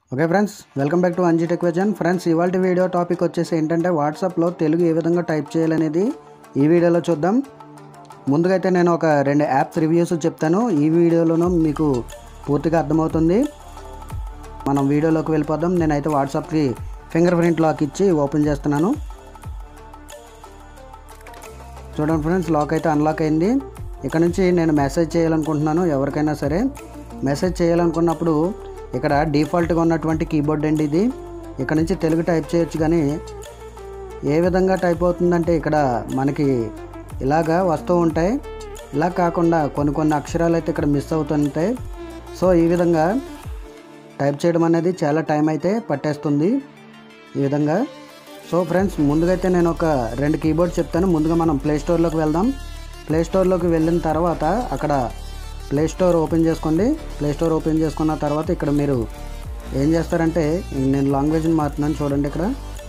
okay friends welcome back to Anji tech vision friends ఇవాళ video topic వచ్చేసి ఏంటంటే వాట్సాప్లో తెలుగు ఏ విధంగా టైప్ చేయాలనేది ఈ వీడియోలో చూద్దాం ముందుగా అయితే నేను ఒక రెండు యాప్స్ రివ్యూస్ చెప్తాను ఈ వీడియోలోనూ మీకు పూర్తిగా అర్థమవుతుంది మనం వీడియోలోకి వెళ్ళిపోదాం నేనైతే వాట్సాప్కి ఫింగర్ ప్రింట్ లాక్ ఇచ్చి ఓపెన్ చేస్తున్నాను చూడండి ఫ్రెండ్స్ లాక్ అయితే అన్లాక్ అయింది ఇక్కడ నుంచి నేను మెసేజ్ చేయాలనుకుంటున్నాను ఎవరికైనా సరే మెసేజ్ చేయాలనుకున్నప్పుడు ఇక్కడ డిఫాల్ట్గా ఉన్నటువంటి కీబోర్డ్ అండి ఇది ఇక్కడ నుంచి తెలుగు టైప్ చేయొచ్చు కానీ ఏ విధంగా టైప్ అవుతుందంటే ఇక్కడ మనకి ఇలాగా వస్తూ ఉంటాయి ఇలా కాకుండా కొన్ని కొన్ని అక్షరాలు అయితే ఇక్కడ మిస్ అవుతుంటాయి సో ఈ విధంగా టైప్ చేయడం అనేది చాలా టైం అయితే పట్టేస్తుంది ఈ విధంగా సో ఫ్రెండ్స్ ముందుగా అయితే నేను ఒక రెండు కీబోర్డ్ చెప్తాను ముందుగా మనం ప్లే స్టోర్లోకి వెళ్దాం ప్లే స్టోర్లోకి వెళ్ళిన తర్వాత అక్కడ ప్లే స్టోర్ ఓపెన్ చేసుకోండి ప్లే స్టోర్ ఓపెన్ చేసుకున్న తర్వాత ఇక్కడ మీరు ఏం చేస్తారంటే నేను లాంగ్వేజ్ని మారుతున్నాను చూడండి ఇక్కడ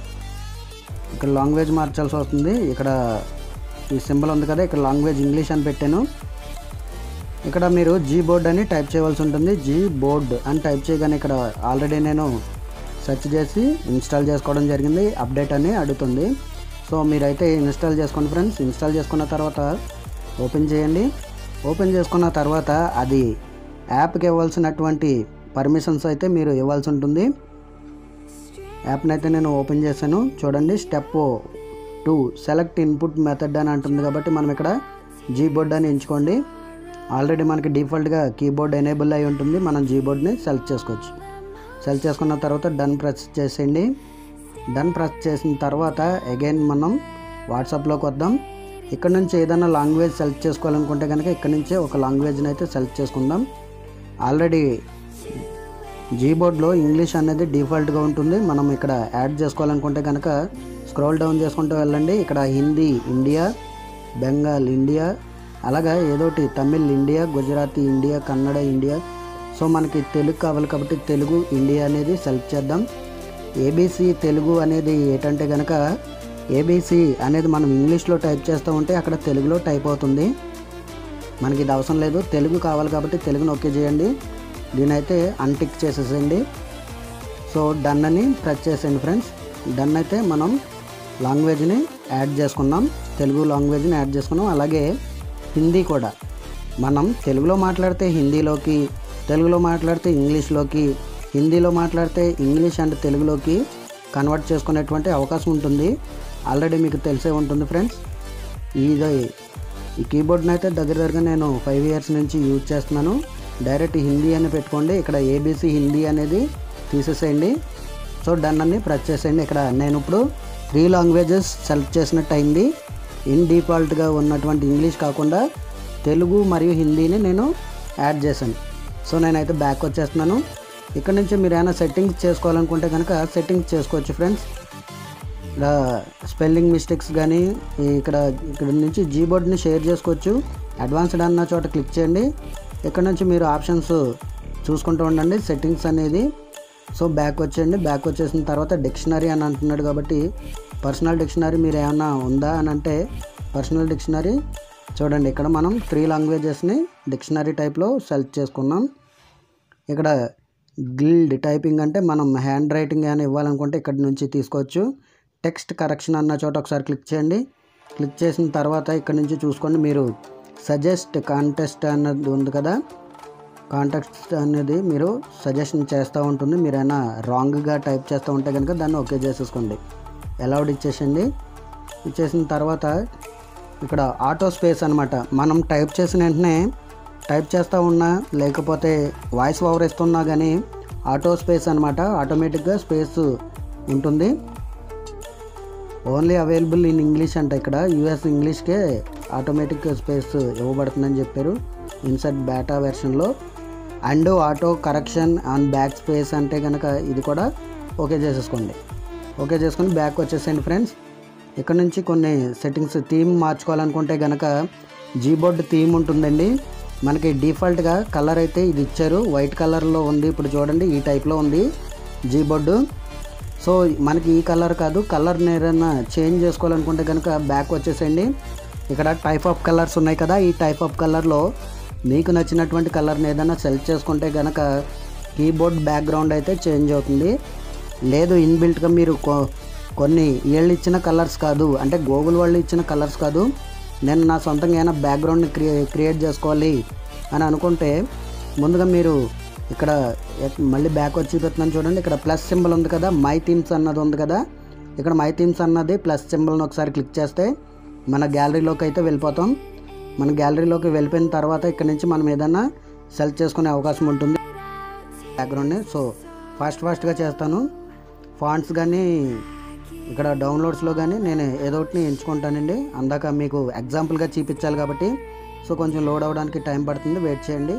ఇక్కడ లాంగ్వేజ్ మార్చాల్సి వస్తుంది ఇక్కడ ఈ సింబల్ ఉంది కదా ఇక్కడ లాంగ్వేజ్ ఇంగ్లీష్ అని పెట్టాను ఇక్కడ మీరు జీ బోర్డ్ అని టైప్ చేయవలసి ఉంటుంది జీ బోర్డ్ అని టైప్ చేయగానే ఇక్కడ ఆల్రెడీ నేను సెర్చ్ చేసి ఇన్స్టాల్ చేసుకోవడం జరిగింది అప్డేట్ అని అడుగుతుంది సో మీరైతే ఇన్స్టాల్ చేసుకోండి ఫ్రెండ్స్ ఇన్స్టాల్ చేసుకున్న తర్వాత ఓపెన్ చేయండి ఓపెన్ చేసుకున్న తర్వాత అది యాప్కి ఇవ్వాల్సినటువంటి పర్మిషన్స్ అయితే మీరు ఇవ్వాల్సి ఉంటుంది యాప్ని అయితే నేను ఓపెన్ చేశాను చూడండి step two select input method అని అంటుంది కాబట్టి మనం ఇక్కడ జీ బోర్డ్ అని ఎంచుకోండి ఆల్రెడీ మనకి డిఫాల్ట్గా కీబోర్డ్ ఎనేబుల్ అయి ఉంటుంది మనం జీ బోర్డ్ని సెలెక్ట్ చేసుకోవచ్చు సెలెక్ట్ చేసుకున్న తర్వాత డన్ ప్రెస్ చేసేయండి డన్ ప్రెస్ చేసిన తర్వాత అగైన్ మనం వాట్సాప్లోకి వద్దాం ఇక్కడ నుంచి ఏదైనా లాంగ్వేజ్ సెలెక్ట్ చేసుకోవాలనుకుంటే కనుక ఇక్కడ నుంచే ఒక లాంగ్వేజ్ని అయితే సెలెక్ట్ చేసుకుందాం ఆల్రెడీ జీబోర్డ్లో ఇంగ్లీష్ అనేది డిఫాల్ట్గా ఉంటుంది మనం ఇక్కడ యాడ్ చేసుకోవాలనుకుంటే కనుక స్క్రోల్ డౌన్ చేసుకుంటూ వెళ్ళండి ఇక్కడ హిందీ ఇండియా బెంగాల్ ఇండియా అలాగా ఏదోటి Tamil India Gujarati India Kannada India so మనకి తెలుగు కావాలి కాబట్టి తెలుగు ఇండియా అనేది సెలెక్ట్ చేద్దాం ఏబీసీ తెలుగు అనేది ఏంటంటే కనుక ఏబీసీ అనేది మనం ఇంగ్లీష్లో టైప్ చేస్తూ ఉంటే అక్కడ తెలుగులో టైప్ అవుతుంది మనకి ఇది అవసరం లేదు తెలుగు కావాలి కాబట్టి తెలుగుని ఓకే చేయండి దీని అయితే అన్టిక్ చేసేసేయండి సో డన్ అని ప్రెస్ చేసేయండి ఫ్రెండ్స్ డన్ అయితే మనం లాంగ్వేజ్ని యాడ్ చేసుకున్నాం తెలుగు లాంగ్వేజ్ని యాడ్ చేసుకున్నాం అలాగే హిందీ కూడా మనం తెలుగులో మాట్లాడితే హిందీలోకి తెలుగులో మాట్లాడితే ఇంగ్లీష్లోకి హిందీలో మాట్లాడితే ఇంగ్లీష్ అండ్ తెలుగులోకి కన్వర్ట్ చేసుకునేటువంటి అవకాశం ఉంటుంది ఆల్రెడీ మీకు తెలిసే ఉంటుంది ఫ్రెండ్స్ ఇది ఈ కీబోర్డ్ని అయితే దగ్గర దగ్గర నేను ఫైవ్ ఇయర్స్ నుంచి యూజ్ చేస్తున్నాను డైరెక్ట్ హిందీ అని పెట్టుకోండి ఇక్కడ ఏబీసీ హిందీ అనేది తీసేసేయండి సో డన్ అని ప్రెస్ చేసేయండి ఇక్కడ నేను ఇప్పుడు త్రీ లాంగ్వేజెస్ సెలెక్ట్ చేసినట్టు అయింది ఇన్ డిఫాల్ట్గా ఉన్నటువంటి ఇంగ్లీష్ కాకుండా తెలుగు మరియు హిందీని నేను యాడ్ చేశాను సో నేనైతే బ్యాక్ వచ్చేస్తున్నాను ఇక్కడ నుంచి మీరు ఏమైనా సెట్టింగ్స్ చేసుకోవాలనుకుంటే కనుక సెట్టింగ్స్ చేసుకోవచ్చు ఫ్రెండ్స్ ఇక్కడ స్పెల్లింగ్ మిస్టేక్స్ కానీ ఇక్కడ ఇక్కడ నుంచి జీబోర్డ్ని షేర్ చేసుకోవచ్చు అడ్వాన్స్డ్ అన్న చోట క్లిక్ చేయండి ఇక్కడ నుంచి మీరు ఆప్షన్స్ చూసుకుంటూ ఉండండి సెట్టింగ్స్ అనేది సో బ్యాక్ వచ్చేయండి బ్యాక్ వచ్చేసిన తర్వాత డిక్షనరీ అని అంటున్నాడు కాబట్టి పర్సనల్ డిక్షనరీ మీరు ఏమైనా ఉందా అని అంటే పర్సనల్ డిక్షనరీ చూడండి ఇక్కడ మనం త్రీ లాంగ్వేజెస్ని డిక్షనరీ టైప్లో సెలెక్ట్ చేసుకున్నాం ఇక్కడ గిల్డ్ టైపింగ్ అంటే మనం హ్యాండ్ రైటింగ్ అని ఇవ్వాలనుకుంటే ఇక్కడ నుంచి తీసుకోవచ్చు టెక్స్ట్ కరెక్షన్ అన్న చోట ఒకసారి క్లిక్ చేయండి క్లిక్ చేసిన తర్వాత ఇక్కడ నుంచి చూసుకోండి మీరు సజెస్ట్ కాంటెస్ట్ అన్నది ఉంది కదా కాంటెక్స్ట్ అనేది మీరు సజెషన్ చేస్తూ ఉంటుంది మీరు ఏమైనా రాంగ్గా టైప్ చేస్తూ ఉంటే కనుక దాన్ని ఓకే చేసేసుకోండి అలౌడ్ ఇచ్చేసండి ఇచ్చేసిన తర్వాత ఇక్కడ ఆటో స్పేస్ అనమాట మనం టైప్ చేసిన వెంటనే టైప్ చేస్తూ ఉన్నా లేకపోతే వాయిస్ ఓవర్ ఇస్తున్నా కానీ ఆటో స్పేస్ అనమాట ఆటోమేటిక్గా స్పేస్ ఉంటుంది ఓన్లీ అవైలబుల్ ఇన్ ఇంగ్లీష్ అంట ఇక్కడ యూఎస్ ఇంగ్లీష్కే ఆటోమేటిక్ స్పేస్ ఇవ్వబడుతుందని చెప్పారు ఇన్సర్ట్ బేటా వెర్షన్లో and auto correction on backspace అంటే కనుక ఇది కూడా ఓకే చేసేసుకోండి ఓకే చేసుకొని బ్యాక్ వచ్చేసేయండి ఫ్రెండ్స్ ఇక్కడ నుంచి కొన్ని సెట్టింగ్స్ థీమ్ మార్చుకోవాలనుకుంటే కనుక జీబోర్డ్ థీమ్ ఉంటుందండి మనకి డిఫాల్ట్గా కలర్ అయితే ఇది ఇచ్చారు వైట్ కలర్లో ఉంది ఇప్పుడు చూడండి ఈ టైప్లో ఉంది జీబోర్డు సో మనకి ఈ కలర్ కాదు కలర్ని ఏదైనా చేంజ్ చేసుకోవాలనుకుంటే కనుక బ్యాక్ వచ్చేసేయండి ఇక్కడ టైప్ ఆఫ్ కలర్స్ ఉన్నాయి కదా ఈ టైప్ ఆఫ్ కలర్లో మీకు నచ్చినటువంటి కలర్ని ఏదైనా సెలెక్ట్ చేసుకుంటే కనుక కీబోర్డ్ బ్యాక్గ్రౌండ్ అయితే చేంజ్ అవుతుంది లేదు ఇన్బిల్ట్గా మీరు కొ- కొన్ని వీళ్ళు ఇచ్చిన కలర్స్ కాదు అంటే గూగుల్ వాళ్ళు ఇచ్చిన కలర్స్ కాదు నేను నా సొంతంగా ఏమైనా బ్యాక్గ్రౌండ్ని క్రియ క్రియేట్ చేసుకోవాలి అని అనుకుంటే ముందుగా మీరు ఇక్కడ ఎక్- మళ్ళీ బ్యాక్ వచ్చి చూపిస్తున్నాను చూడండి ఇక్కడ ప్లస్ సింబల్ ఉంది కదా మై థీమ్స్ అన్నది ఉంది కదా ఇక్కడ మై థీమ్స్ అన్నది ప్లస్ సింబల్ని ఒకసారి క్లిక్ చేస్తే మన గ్యాలరీలోకి అయితే వెళ్ళిపోతాం మన గ్యాలరీలోకి వెళ్ళిపోయిన తర్వాత ఇక్కడ నుంచి మనం ఏదైనా సెలెక్ట్ చేసుకునే అవకాశం ఉంటుంది బ్యాక్గ్రౌండ్ని సో ఫాస్ట్ ఫాస్ట్గా చేస్తాను ఫాంట్స్ కానీ ఇక్కడ డౌన్లోడ్స్లో కానీ నేను ఏదో ఒకటిని ఎంచుకుంటానండి అందాక మీకు ఎగ్జాంపుల్గా చూపించాలి కాబట్టి సో కొంచెం లోడ్ అవ్వడానికి టైం పడుతుంది వెయిట్ చేయండి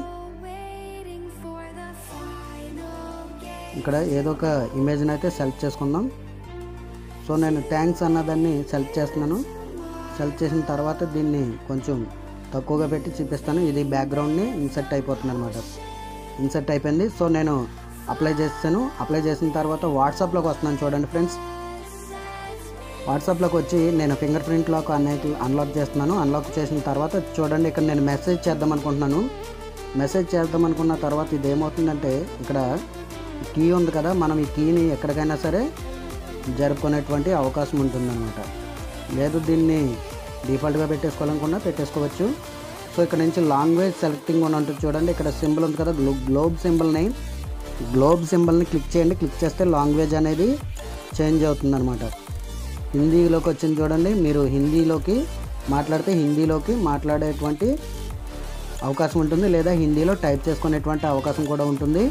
ఇక్కడ ఏదో ఒక ఇమేజ్ని అయితే సెలెక్ట్ చేసుకుందాం సో నేను థ్యాంక్స్ అన్నదాన్ని సెలెక్ట్ చేస్తున్నాను సెలెక్ట్ చేసిన తర్వాత దీన్ని కొంచెం తక్కువగా పెట్టి చూపిస్తాను ఇది బ్యాక్గ్రౌండ్ని ఇన్సెట్ అయిపోతుంది అనమాట ఇన్సెట్ అయిపోయింది సో నేను అప్లై చేస్తాను అప్లై చేసిన తర్వాత వాట్సాప్లోకి వస్తున్నాను చూడండి ఫ్రెండ్స్ వాట్సాప్లోకి వచ్చి నేను ఫింగర్ ప్రింట్ లాక్ అనేది అన్లాక్ చేస్తున్నాను అన్లాక్ చేసిన తర్వాత చూడండి ఇక్కడ నేను మెసేజ్ చేద్దాం అనుకుంటున్నాను మెసేజ్ చేద్దాం అనుకున్న తర్వాత ఇది ఏమవుతుందంటే ఇక్కడ కీ ఉంది కదా మనం ఈ కీని ఎక్కడికైనా సరే జరుపుకునేటువంటి అవకాశం ఉంటుందన్నమాట లేదు దీన్ని డిఫాల్ట్గా పెట్టేసుకోవాలనుకున్నా పెట్టేసుకోవచ్చు సో ఇక్కడ నుంచి లాంగ్వేజ్ సెలెక్టింగ్ అని ఉంటుంది చూడండి ఇక్కడ సింబల్ ఉంది కదా గ్లో గ్లోబ్ సింబల్ని గ్లోబ్ సింబల్ని క్లిక్ చేయండి క్లిక్ చేస్తే లాంగ్వేజ్ అనేది చేంజ్ అవుతుంది అనమాట హిందీలోకి వచ్చింది చూడండి మీరు హిందీలోకి మాట్లాడితే హిందీలోకి మాట్లాడేటువంటి అవకాశం ఉంటుంది లేదా హిందీలో టైప్ చేసుకునేటువంటి అవకాశం కూడా ఉంటుంది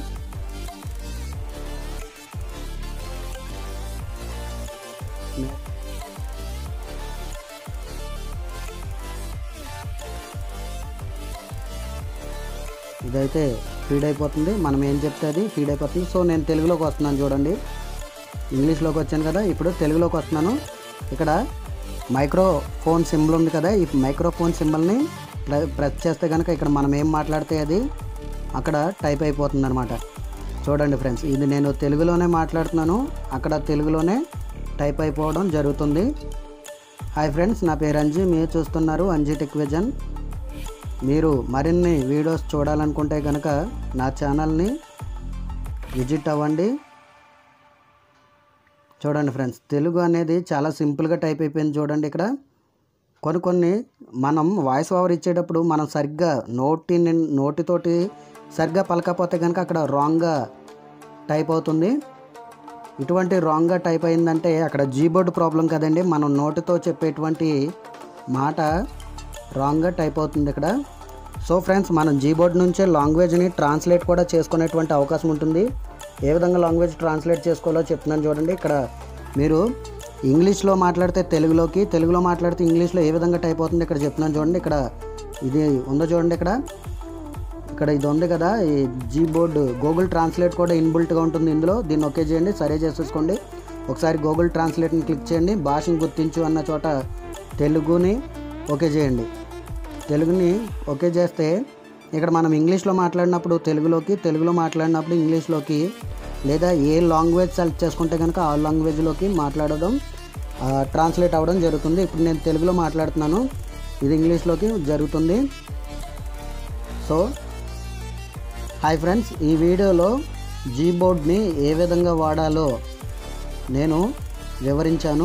ఇదైతే ఫీడ్ అయిపోతుంది మనం ఏం చెప్తే అది ఫీడ్ అయిపోతుంది సో నేను తెలుగులోకి వస్తున్నాను చూడండి ఇంగ్లీష్లోకి వచ్చాను కదా ఇప్పుడు తెలుగులోకి వస్తున్నాను ఇక్కడ మైక్రోఫోన్ సింబల్ ఉంది కదా ఈ మైక్రోఫోన్ సింబల్ని ప్ర- ప్రెస్ చేస్తే కనుక ఇక్కడ మనం ఏం మాట్లాడితే అది అక్కడ టైప్ అయిపోతుంది అనమాట చూడండి ఫ్రెండ్స్ ఇది నేను తెలుగులోనే మాట్లాడుతున్నాను అక్కడ తెలుగులోనే టైప్ అయిపోవడం జరుగుతుంది హాయ్ ఫ్రెండ్స్ నా పేరు అంజీ మీరు చూస్తున్నారు అంజీ టెక్ విజన్ మీరు మరిన్ని వీడియోస్ చూడాలనుకుంటే కనుక నా ఛానల్ని విజిట్ అవ్వండి చూడండి ఫ్రెండ్స్ తెలుగు అనేది చాలా సింపుల్గా టైప్ అయిపోయింది చూడండి ఇక్కడ కొన్ని కొన్ని మనం వాయిస్ ఓవర్ ఇచ్చేటప్పుడు మనం సరిగ్గా నోటి నిన్- నోటితోటి సరిగ్గా పలకపోతే కనుక అక్కడ రాంగ్గా టైప్ అవుతుంది ఇటువంటి రాంగ్గా టైప్ అయిందంటే అక్కడ జీబోర్డ్ ప్రాబ్లం కదండి మనం నోటితో చెప్పేటువంటి మాట రాంగ్గా టైప్ అవుతుంది ఇక్కడ సో ఫ్రెండ్స్ మనం జీబోర్డ్ నుంచే లాంగ్వేజ్ని ట్రాన్స్లేట్ కూడా చేసుకునేటువంటి అవకాశం ఉంటుంది ఏ విధంగా లాంగ్వేజ్ ట్రాన్స్లేట్ చేసుకోవాలో చెప్తున్నాను చూడండి ఇక్కడ మీరు ఇంగ్లీష్లో మాట్లాడితే తెలుగులోకి తెలుగులో మాట్లాడితే ఇంగ్లీష్లో ఏ విధంగా టైప్ అవుతుంది ఇక్కడ చెప్తున్నాను చూడండి ఇక్కడ ఇది ఉందో చూడండి ఇక్కడ ఇక్కడ ఇది ఉంది కదా ఈ జీ బోర్డ్ గూగుల్ ట్రాన్స్లేట్ కూడా ఇన్బుల్ట్గా ఉంటుంది ఇందులో దీన్ని ఓకే చేయండి సరే చేసేసుకోండి ఒకసారి గూగుల్ ట్రాన్స్లేట్ని క్లిక్ చేయండి భాషను గుర్తించు అన్న చోట తెలుగుని ఓకే చేయండి తెలుగుని ఓకే చేస్తే ఇక్కడ మనం ఇంగ్లీష్లో మాట్లాడినప్పుడు తెలుగులోకి తెలుగులో మాట్లాడినప్పుడు ఇంగ్లీష్లోకి లేదా ఏ లాంగ్వేజ్ సెలెక్ట్ చేసుకుంటే కనుక ఆ లాంగ్వేజ్లోకి మాట్లాడడం ఆ, ట్రాన్స్లేట్ అవ్వడం జరుగుతుంది ఇప్పుడు నేను తెలుగులో మాట్లాడుతున్నాను ఇది ఇంగ్లీష్లోకి జరుగుతుంది సో హాయ్ ఫ్రెండ్స్ ఈ వీడియోలో జీబోర్డ్ని ఏ విధంగా వాడాలో నేను వివరించాను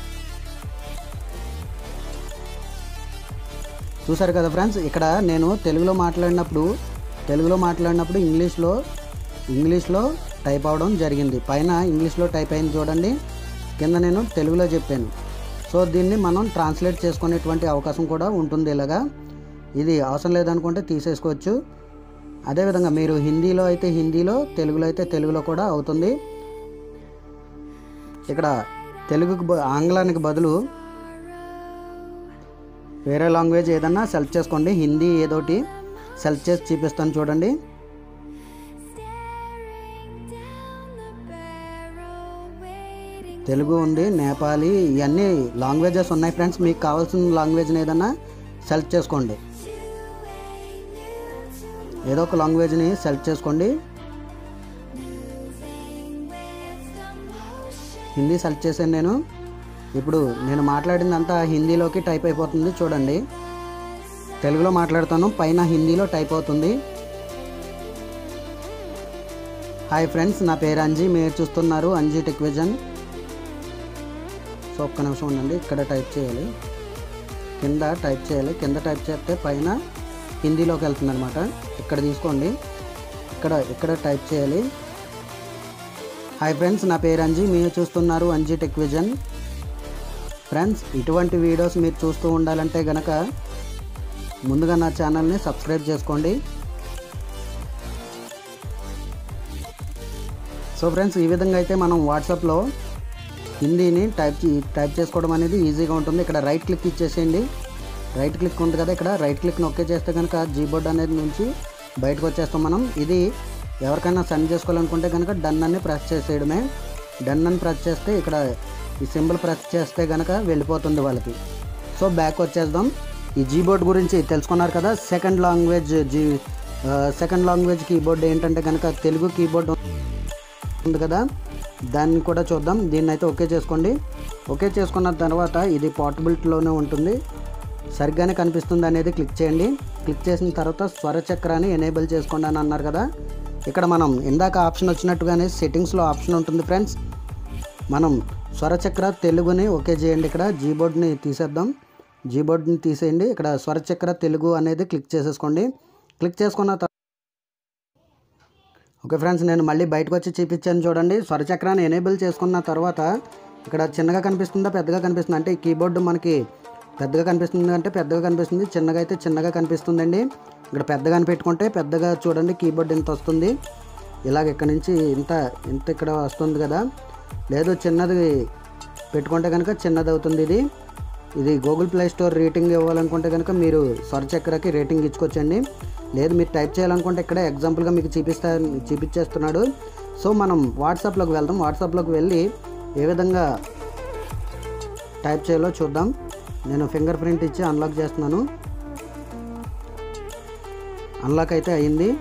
చూసారు కదా ఫ్రెండ్స్ ఇక్కడ నేను తెలుగులో మాట్లాడినప్పుడు తెలుగులో మాట్లాడినప్పుడు ఇంగ్లీష్లో ఇంగ్లీష్లో టైప్ అవడం జరిగింది పైన ఇంగ్లీష్లో టైప్ అయింది చూడండి కింద నేను తెలుగులో చెప్పాను సో దీన్ని మనం ట్రాన్స్లేట్ చేసుకునేటువంటి అవకాశం కూడా ఉంటుంది ఇలాగా ఇది అవసరం లేదనుకుంటే తీసేసుకోవచ్చు అదేవిధంగా మీరు హిందీలో అయితే హిందీలో తెలుగులో అయితే తెలుగులో కూడా అవుతుంది ఇక్కడ తెలుగుకు బ- ఆంగ్లానికి బదులు వేరే లాంగ్వేజ్ ఏదన్నా సెలెక్ట్ చేసుకోండి హిందీ ఏదోటి సెలెక్ట్ చేసి చూపిస్తాను చూడండి తెలుగు ఉంది నేపాలీ ఇవన్నీ లాంగ్వేజెస్ ఉన్నాయి ఫ్రెండ్స్ మీకు కావాల్సిన లాంగ్వేజ్ని ఏదన్నా సెలెక్ట్ చేసుకోండి ఏదో ఒక లాంగ్వేజ్ని సెలెక్ట్ చేసుకోండి హిందీ సెలెక్ట్ చేశాను నేను ఇప్పుడు నేను మాట్లాడిందంతా హిందీలోకి టైప్ అయిపోతుంది చూడండి తెలుగులో మాట్లాడుతాను పైన హిందీలో టైప్ అవుతుంది హాయ్ ఫ్రెండ్స్ నా పేరు అంజీ మీరు చూస్తున్నారు అంజీ టెక్ విజన్ సో ఒక్క నిమిషం ఉండండి ఇక్కడ టైప్ చేయాలి కింద టైప్ చేయాలి కింద టైప్ చేస్తే పైన హిందీలోకి వెళ్తుంది అనమాట ఇక్కడ తీసుకోండి ఇక్కడ ఇక్కడ టైప్ చేయాలి హాయ్ ఫ్రెండ్స్ నా పేరు అంజీ మీరు చూస్తున్నారు అంజీ టెక్ విజన్ ఫ్రెండ్స్ ఇటువంటి వీడియోస్ మీరు చూస్తూ ఉండాలంటే గనక ముందుగా నా ఛానల్ని సబ్స్క్రైబ్ చేసుకోండి సో ఫ్రెండ్స్ ఈ విధంగా అయితే మనం వాట్సాప్లో హిందీని టైప్ చే- టైప్ చేసుకోవడం అనేది ఈజీగా ఉంటుంది ఇక్కడ రైట్ క్లిక్ ఇచ్చేసేయండి రైట్ క్లిక్ ఉంది కదా ఇక్కడ రైట్ క్లిక్ నొక్కే చేస్తే కనుక జీబోర్డ్ అనేది నుంచి బయటకు వచ్చేస్తాం మనం ఇది ఎవరికైనా సెండ్ చేసుకోవాలనుకుంటే కనుక డన్ అని ప్రెస్ చేసేయడమే డన్ అని ప్రెస్ చేస్తే ఇక్కడ ఈ సింబల్ ప్రెస్ చేస్తే కనుక వెళ్ళిపోతుంది వాళ్ళకి సో బ్యాక్ వచ్చేద్దాం ఈ జీబోర్డ్ గురించి తెలుసుకున్నారు కదా సెకండ్ లాంగ్వేజ్ జీ సెకండ్ లాంగ్వేజ్ కీబోర్డ్ ఏంటంటే కనుక తెలుగు కీబోర్డ్ ఉంది కదా దాన్ని కూడా చూద్దాం దీన్ని అయితే ఓకే చేసుకోండి ఓకే చేసుకున్న తర్వాత ఇది పోర్టబిలిటీలోనే ఉంటుంది సరిగ్గానే కనిపిస్తుంది అనేది క్లిక్ చేయండి క్లిక్ చేసిన తర్వాత స్వర చక్రాన్ని ఎనేబుల్ చేసుకోండి అని అన్నారు కదా ఇక్కడ మనం ఇందాక ఆప్షన్ వచ్చినట్టుగానే సెట్టింగ్స్లో ఆప్షన్ ఉంటుంది ఫ్రెండ్స్ మనం స్వరచక్ర తెలుగుని ఓకే చేయండి ఇక్కడ జీబోర్డ్ని తీసేద్దాం జీబోర్డ్ని తీసేయండి ఇక్కడ స్వరచక్ర తెలుగు అనేది క్లిక్ చేసేసుకోండి క్లిక్ చేసుకున్న తర్వాత ఓకే ఫ్రెండ్స్ నేను మళ్ళీ బయటకు వచ్చి చూపించాను చూడండి స్వరచక్రాన్ని ఎనేబుల్ చేసుకున్న తర్వాత ఇక్కడ చిన్నగా కనిపిస్తుందా పెద్దగా కనిపిస్తుంది అంటే ఈ కీబోర్డు మనకి పెద్దగా కనిపిస్తుంది అంటే పెద్దగా కనిపిస్తుంది చిన్నగా అయితే చిన్నగా కనిపిస్తుందండి ఇక్కడ పెద్దగా అని పెట్టుకుంటే పెద్దగా చూడండి కీబోర్డ్ ఇంత వస్తుంది ఇలాగ ఇక్కడ నుంచి ఇంత ఇంత ఇక్కడ వస్తుంది కదా లేదు చిన్నది పెట్టుకుంటే కనుక చిన్నది అవుతుంది ఇది ఇది గూగుల్ ప్లే స్టోర్ రేటింగ్ ఇవ్వాలనుకుంటే కనుక మీరు స్వరచక్రకి రేటింగ్ ఇచ్చుకోవచ్చండి లేదు మీరు టైప్ చేయాలనుకుంటే ఇక్కడ ఎగ్జాంపుల్గా మీకు చూపిస్తా చూపించేస్తున్నాడు సో మనం వాట్సాప్లోకి వెళ్దాం వాట్సాప్లోకి వెళ్ళి ఏ విధంగా టైప్ చేయాలో చూద్దాం నేను ఫింగర్ ప్రింట్ ఇచ్చి అన్లాక్ చేస్తున్నాను అన్లాక్ అయితే అయింది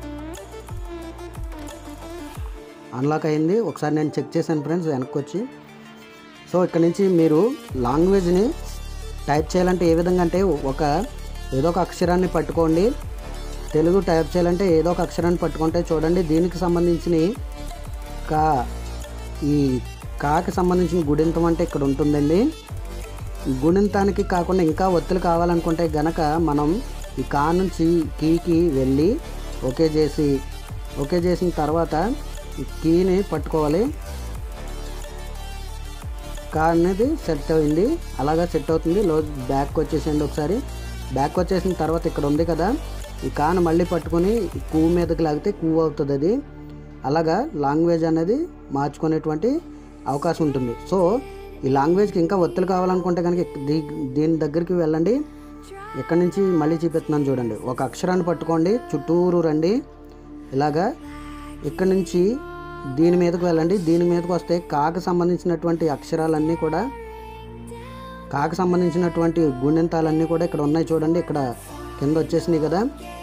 అన్లాక్ అయింది ఒకసారి నేను చెక్ చేశాను ఫ్రెండ్స్ వెనక్కి వచ్చి సో ఇక్కడ నుంచి మీరు లాంగ్వేజ్ని టైప్ చేయాలంటే ఏ విధంగా అంటే ఒక ఏదో ఒక అక్షరాన్ని పట్టుకోండి తెలుగు టైప్ చేయాలంటే ఏదో ఒక అక్షరాన్ని పట్టుకుంటే చూడండి దీనికి సంబంధించిన కా ఈ కాకి సంబంధించిన గుడింతం అంటే ఇక్కడ ఉంటుందండి గుణింతానికి కాకుండా ఇంకా ఒత్తులు కావాలనుకుంటే గనక మనం ఈ కా నుంచి కీకి వెళ్ళి ఓకే చేసి ఓకే చేసిన తర్వాత ఈ కీని పట్టుకోవాలి కా అనేది సెట్ అయింది అలాగా సెట్ అవుతుంది లో బ్యాక్ వచ్చేసేయండి ఒకసారి బ్యాక్ వచ్చేసిన తర్వాత ఇక్కడ ఉంది కదా ఈ కాను మళ్ళీ పట్టుకొని ఈ కూ మీదకి లాగితే కూ అవుతుంది అది అలాగా లాంగ్వేజ్ అనేది మార్చుకునేటువంటి అవకాశం ఉంటుంది సో ఈ లాంగ్వేజ్కి ఇంకా ఒత్తులు కావాలనుకుంటే కనుక ఇక్- దీ- దీని దగ్గరికి వెళ్ళండి ఇక్కడ నుంచి మళ్ళీ చూపిస్తున్నాను చూడండి ఒక అక్షరాన్ని పట్టుకోండి చుట్టూరు రండి ఇలాగా ఇక్కడ నుంచి దీని మీదకి వెళ్ళండి దీని మీదకి వస్తే కాకి సంబంధించినటువంటి అక్షరాలన్నీ కూడా కాకి సంబంధించినటువంటి గుణింతాలన్నీ కూడా ఇక్కడ ఉన్నాయి చూడండి ఇక్కడ కింద వచ్చేసినాయి కదా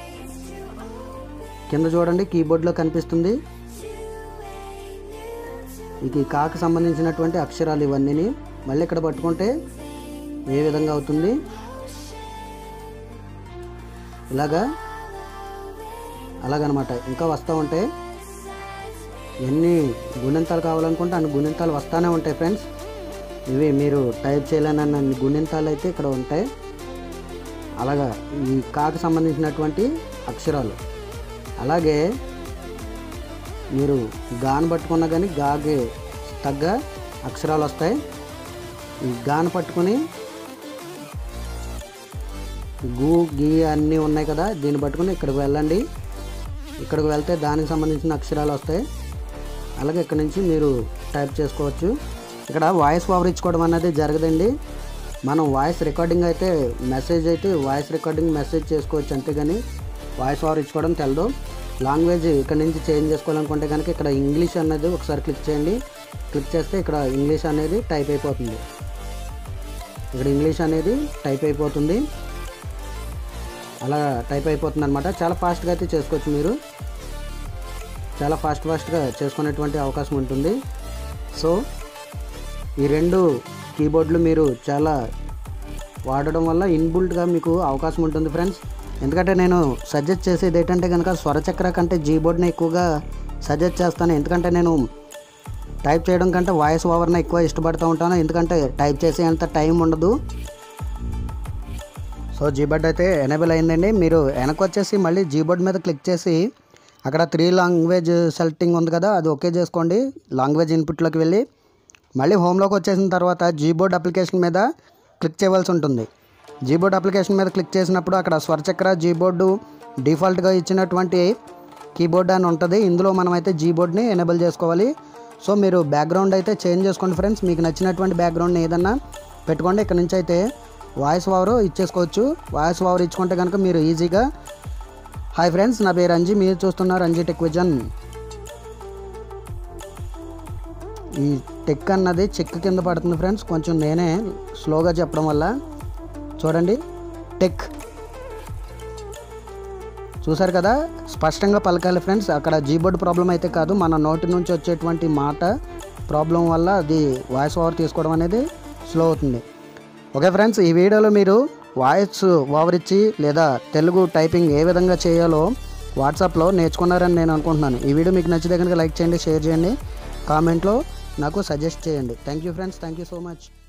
కింద చూడండి కీబోర్డ్లో కనిపిస్తుంది ఇక ఈ కాకి సంబంధించినటువంటి అక్షరాలు ఇవన్నీ మళ్ళీ ఇక్కడ పట్టుకుంటే ఏ విధంగా అవుతుంది ఇలాగా అలాగనమాట ఇంకా వస్తూ ఉంటాయి ఎన్ని గుణింతాలు కావాలనుకుంటే అన్ని గుణింతాలు వస్తూనే ఉంటాయి ఫ్రెండ్స్ ఇవి మీరు టైప్ చేయలేనన్న అన్ని గుణింతాలు అయితే ఇక్కడ ఉంటాయి అలాగా ఈ కాకి సంబంధించినటువంటి అక్షరాలు అలాగే మీరు గాను పట్టుకున్నా కానీ గాకి తగ్గ అక్షరాలు వస్తాయి ఈ గాను పట్టుకొని గు గీ అన్నీ ఉన్నాయి కదా దీన్ని పట్టుకొని ఇక్కడికి వెళ్ళండి ఇక్కడికి వెళ్తే దానికి సంబంధించిన అక్షరాలు వస్తాయి అలాగే ఇక్కడ నుంచి మీరు టైప్ చేసుకోవచ్చు ఇక్కడ వాయిస్ ఓవర్ ఇచ్చుకోవడం అనేది జరగదండి మనం వాయిస్ రికార్డింగ్ అయితే మెసేజ్ అయితే వాయిస్ రికార్డింగ్ మెసేజ్ చేసుకోవచ్చు అంతేగాని వాయిస్ ఓవర్ ఇచ్చుకోవడం తెలదు లాంగ్వేజ్ ఇక్కడ నుంచి చేంజ్ చేసుకోవాలనుకుంటే కనుక ఇక్కడ ఇంగ్లీష్ అనేది ఒకసారి క్లిక్ చేయండి క్లిక్ చేస్తే ఇక్కడ ఇంగ్లీష్ అనేది టైప్ అయిపోతుంది ఇక్కడ ఇంగ్లీష్ అనేది టైప్ అయిపోతుంది అలా టైప్ అయిపోతుంది అనమాట చాలా ఫాస్ట్గా అయితే చేసుకోవచ్చు మీరు చాలా ఫాస్ట్ ఫాస్ట్గా చేసుకునేటువంటి అవకాశం ఉంటుంది సో ఈ రెండు కీబోర్డులు మీరు చాలా వాడడం వల్ల ఇన్బుల్ట్గా మీకు అవకాశం ఉంటుంది ఫ్రెండ్స్ ఎందుకంటే నేను సజెస్ట్ చేసేది ఏంటంటే కనుక స్వరచక్ర కంటే జీబోర్డ్ని ఎక్కువగా సజెస్ట్ చేస్తాను ఎందుకంటే నేను టైప్ చేయడం కంటే వాయిస్ ఓవర్ని ఎక్కువ ఇష్టపడుతూ ఉంటాను ఎందుకంటే టైప్ చేసే అంత టైం ఉండదు సో జీబోర్డ్ అయితే ఎనేబుల్ అయిందండి మీరు వెనక్కి వచ్చేసి మళ్ళీ జీబోర్డ్ మీద క్లిక్ చేసి అక్కడ త్రీ లాంగ్వేజ్ సెలెక్టింగ్ ఉంది కదా అది ఓకే చేసుకోండి లాంగ్వేజ్ ఇన్పుట్లోకి వెళ్ళి మళ్ళీ హోమ్లోకి వచ్చేసిన తర్వాత జీబోర్డ్ అప్లికేషన్ మీద క్లిక్ చేయవలసి ఉంటుంది జీబోర్డ్ అప్లికేషన్ మీద క్లిక్ చేసినప్పుడు అక్కడ స్వరచక్ర జీబోర్డు డిఫాల్ట్గా ఇచ్చినటువంటి కీబోర్డ్ అని ఉంటుంది ఇందులో మనమైతే జీబోర్డ్ని ఎనేబుల్ చేసుకోవాలి సో మీరు బ్యాక్గ్రౌండ్ అయితే చేంజ్ చేసుకోండి ఫ్రెండ్స్ మీకు నచ్చినటువంటి బ్యాక్గ్రౌండ్ని ఏదన్నా పెట్టుకోండి ఇక్కడ నుంచి అయితే వాయిస్ ఓవర్ ఇచ్చేసుకోవచ్చు వాయిస్ ఓవర్ ఇచ్చుకుంటే కనుక మీరు ఈజీగా హాయ్ ఫ్రెండ్స్ నా పేరు అంజీ మీరు చూస్తున్నారు అంజీ టెక్ విజన్ ఈ టెక్ అన్నది చెక్ కింద పడుతుంది ఫ్రెండ్స్ కొంచెం నేనే స్లోగా చెప్పడం వల్ల చూడండి టెక్ చూసారు కదా స్పష్టంగా పలకాలి ఫ్రెండ్స్ అక్కడ జీబోర్డ్ ప్రాబ్లం అయితే కాదు మన నోటి నుంచి వచ్చేటువంటి మాట ప్రాబ్లం వల్ల అది వాయిస్ ఓవర్ తీసుకోవడం అనేది స్లో అవుతుంది ఓకే ఫ్రెండ్స్ ఈ వీడియోలో మీరు వాయిస్ ఓవర్ ఇచ్చి లేదా తెలుగు టైపింగ్ ఏ విధంగా చేయాలో వాట్సాప్లో నేర్చుకున్నారని నేను అనుకుంటున్నాను ఈ వీడియో మీకు నచ్చితే కనుక లైక్ చేయండి షేర్ చేయండి కామెంట్లో నాకు సజెస్ట్ చేయండి thank you friends thank you so much